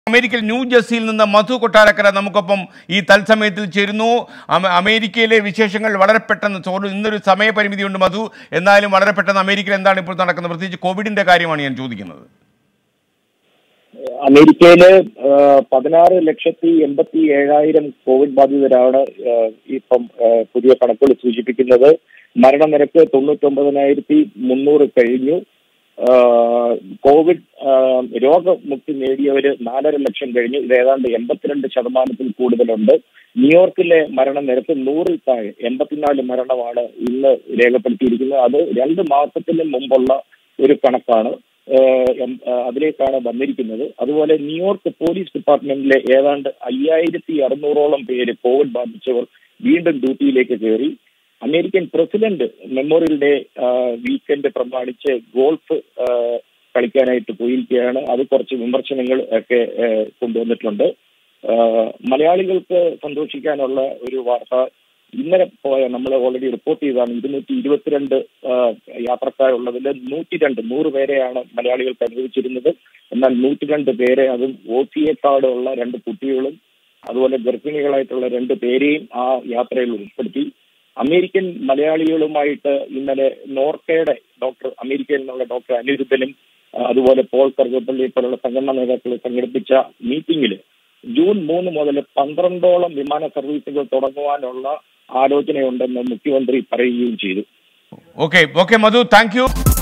അമേരിക്കയിൽ ന്യൂ ജേഴ്സിയിൽ നിന്ന് മധു കൊട്ടാരക്കര നമുക്കൊപ്പം ഈ തത്സമയത്തിൽ ചേരുന്നു അമ- അമേരിക്കയിലെ വിശേഷങ്ങൾ വളരെ പെട്ടെന്ന് സോറി ഇന്നൊരു സമയപരിമിതിയുണ്ട് മധു എന്നാലും വളരെ പെട്ടെന്ന് അമേരിക്കയിൽ എന്താണ് ഇപ്പോൾ നടക്കുന്നത് പ്രത്യേകിച്ച് കോവിഡിന്റെ കാര്യമാണ് ഞാൻ ചോദിക്കുന്നത് അമേരിക്കയില് ആ, പതിനാറ് ലക്ഷത്തി എൺപത്തി ഏഴായിരം കോവിഡ് ബാധിതരാണ് ആ, ഇപ്പം ആ, പുതിയ കണക്കുകൾ സൂചിപ്പിക്കുന്നത് മരണനിരക്ക് തൊണ്ണൂറ്റൊമ്പതിനായിരത്തി മുന്നൂറ് കഴിഞ്ഞു ആ, കോവിഡ് ആ, രോഗമുക്തി നേടിയവര് നാലര ലക്ഷം കഴിഞ്ഞു ഇത് ഏതാണ്ട് എൺപത്തിരണ്ട് ശതമാനത്തിൽ കൂടുതലുണ്ട് ന്യൂയോർക്കിലെ മരണനിരക്ക് നൂറിൽ താഴെ എൺപത്തിനാല് മരണമാണ് ഇന്ന് രേഖപ്പെടുത്തിയിരിക്കുന്നത് അത് രണ്ട് മാസത്തിന് മുമ്പുള്ള ഒരു കണക്കാണ് ഏഹ് എം- ഏഹ് അതിലേക്കാണ് വന്നിരിക്കുന്നത് അതുപോലെ ന്യൂയോർക്ക് പോലീസ് ഡിപ്പാർട്ട്മെന്റിലെ ഏതാണ്ട് അയ്യായിരത്തി അറുന്നൂറോളം പേര് കോവിഡ് ബാധിച്ചവർ വീണ്ടും ഡ്യൂട്ടിയിലേക്ക് കയറി American president memorial day weekend പ്രമാണിച്ച് ഗോൾഫ് ഏഹ് കളിക്കാനായിട്ട് പോയിരിക്കുകയാണ് അത് കുറച്ച് വിമർശനങ്ങൾ ഒക്കെ ഏഹ് കൊണ്ടുവന്നിട്ടുണ്ട് ഏഹ് മലയാളികൾക്ക് സന്തോഷിക്കാനുള്ള ഒരു വാർത്ത ഇന്നലെ പോയ നമ്മൾ ഓൾറെഡി റിപ്പോർട്ട് ചെയ്തതാണ് ഇരുന്നൂറ്റി ഇരുപത്തിരണ്ട് യാത്രക്കാരുള്ളതിൽ നൂറ്റി രണ്ട് നൂറ് പേരെയാണ് മലയാളികൾക്ക് അനുവദിച്ചിരുന്നത് എന്നാൽ നൂറ്റി രണ്ട് പേരെ അതും ഒ സി എ കാർഡ് ഉള്ള രണ്ട് കുട്ടികളും അതുപോലെ ഗർഭിണികളായിട്ടുള്ള രണ്ട് പേരെയും ആ യാത്രയിൽ ഉൾപ്പെടുത്തി അമേരിക്കൻ മലയാളികളുമായിട്ട് ഇന്നലെ നോർക്കയുടെ ഡോക്ടർ അമേരിക്കയിൽ നിന്നുള്ള ഡോക്ടർ അനിരുദ്ധനും ആ, അതുപോലെ പോൾ കറുകപ്പള്ളി പോലുള്ള സംഘടനാ നേതാക്കൾ സംഘടിപ്പിച്ച മീറ്റിംഗിൽ ജൂൺ മൂന്ന് മുതൽ പന്ത്രണ്ടോളം വിമാന സർവീസുകൾ തുടങ്ങുവാനുള്ള ആലോചനയുണ്ടെന്ന് മുഖ്യമന്ത്രി പറയുകയും ചെയ്തു okay okay Madhu thank U